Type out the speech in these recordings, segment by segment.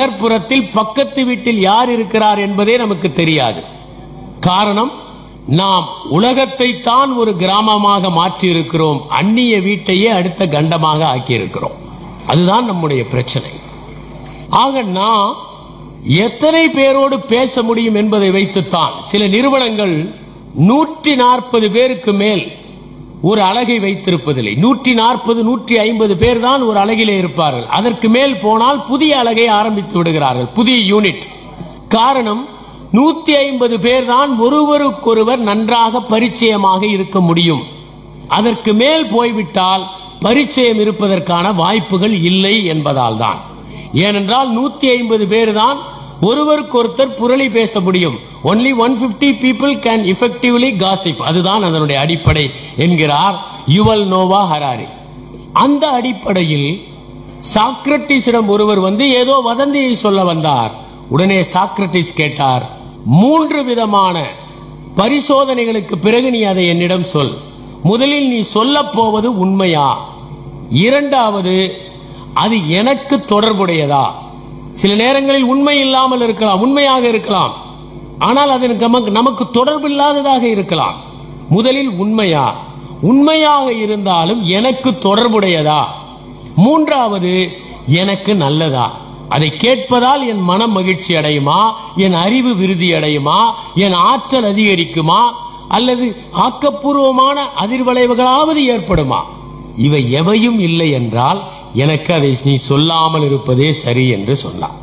நகர்ப்புறத்தில் பக்கத்து வீட்டில் யார் இருக்கிறார் என்பதே நமக்கு தெரியாது காரணம் நாம் உலகத்தை தான் ஒரு கிராமமாக மாற்றி இருக்கிறோம் அந்நிய வீட்டையே அடுத்த கண்டமாக ஆக்கியிருக்கிறோம் அதுதான் நம்முடைய பிரச்சனை ஆக நான் எத்தனை பேரோடு பேச முடியும் என்பதை வைத்துத்தான் சில நிறுவனங்கள் நூற்றி நாற்பது பேருக்கு மேல் ஒரு அலகை வைத்திருப்பதில்லை நூற்றி நாற்பது நூற்றி ஐம்பது பேர் தான் ஒரு அலகிலே இருப்பார்கள் அதற்கு மேல் போனால் புதிய அலகை ஆரம்பித்து விடுகிறார்கள் புதிய யூனிட் காரணம் நூத்தி ஐம்பது பேர் தான் ஒருவருக்கொருவர் நன்றாக பரிச்சயமாக இருக்க முடியும் அதற்கு மேல் போய்விட்டால் பரிச்சயம் இருப்பதற்கான வாய்ப்புகள் இல்லை என்பதால் தான் ஏனென்றால் நூத்தி ஐம்பது பேர் தான் ஒருவருக்கொருத்தர் புரளி பேச முடியும் only one fifty people can effectively gossip அதுதான் அதனுடைய அடிப்படை என்கிறார் யுவல் நோவா ஹராரி அந்த அடிப்படையில் சாக்ரட்டிஸிடம் ஒருவர் வந்து ஏதோ வதந்தியை சொல்ல வந்தார் உடனே சாக்ரட்டிஸ் கேட்டார் மூன்று விதமான பரிசோதனைகளுக்கு பிறகு நீ அதை என்னிடம் சொல் முதலில் நீ சொல்லப் போவது உண்மையா இரண்டாவது அது எனக்கு தொடர்புடையதா சில நேரங்களில் உண்மை இல்லாமல் இருக்கலாம் உண்மையாக இருக்கலாம் ஆனால் அது நமக்கு நமக்கு தொடர்பு இல்லாததாக இருக்கலாம் முதலில் உண்மையா உண்மையாக இருந்தாலும் எனக்கு தொடர்புடையதா மூன்றாவது எனக்கு நல்லதா அதை கேட்பதால் என் மனம் மகிழ்ச்சி அடையுமா என் அறிவு விருதி அடையுமா என் ஆற்றல் அதிகரிக்குமா அல்லது ஆக்கப்பூர்வமான அதிர்வளைவுகளாவது ஏற்படுமா இவை எவையும் இல்லை என்றால் எனக்கு அதை நீ சொல்லாமல் இருப்பதே சரி என்று சொன்னார்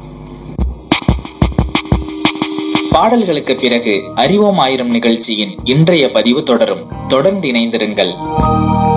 பாடல்களுக்கு பிறகு அறிவோம் ஆயிரம் நிகழ்ச்சியின் இன்றைய பதிவு தொடரும் தொடர்ந்து இணைந்திருங்கள்